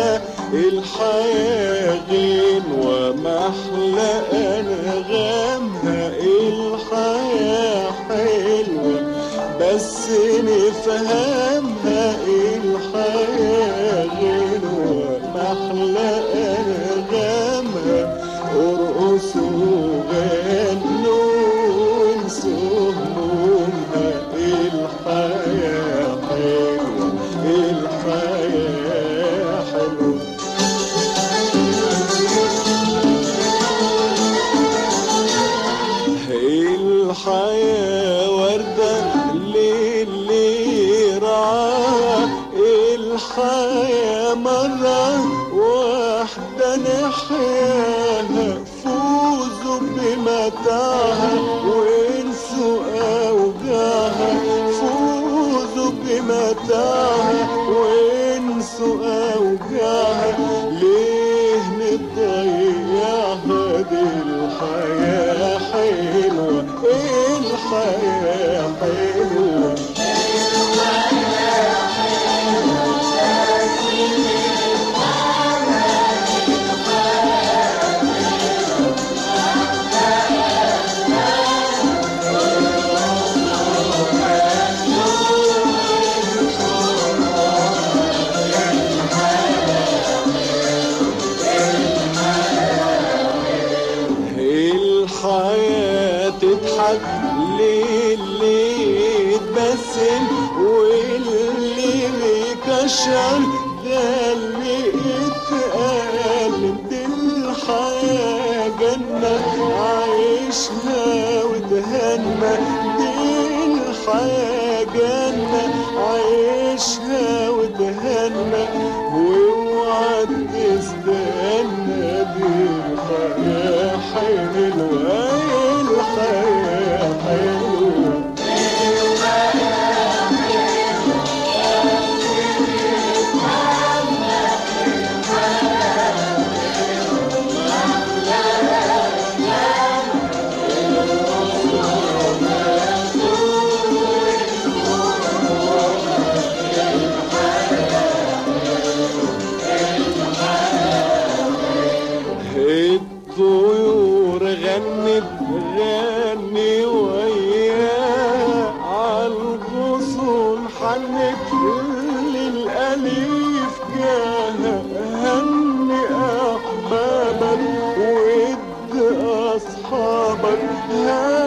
غنوة الحياة غنوة محلى أنغامها الحياة حلوة بس نفهمها الحياة غنوة محلى أنغامها ارقصوا غنوا وانسوا همومها الحياة حلوة الحياة حلوة الحياة وردة للي رعاها الحياة مرة واحدة نحياها فوزوا بمتاعها وانسوا أوجاعها فوزوا بمتاعها وانسوا أوجاعها ليه نضيعها دي الحياة حلوة الحياة حلوة الحياة تضحك للي يتبسم واللي بيكشر ده اللي يتألم دي الحياة جنة عايشها وتهنى دي الحياة جنة عايشها وتهنى واوعى تستنى دي الحياة حلوة الحياة حلوة الطيور غنت غني وياه عالغصون حنت للأليف جاها هني أحبابك ود أصحابك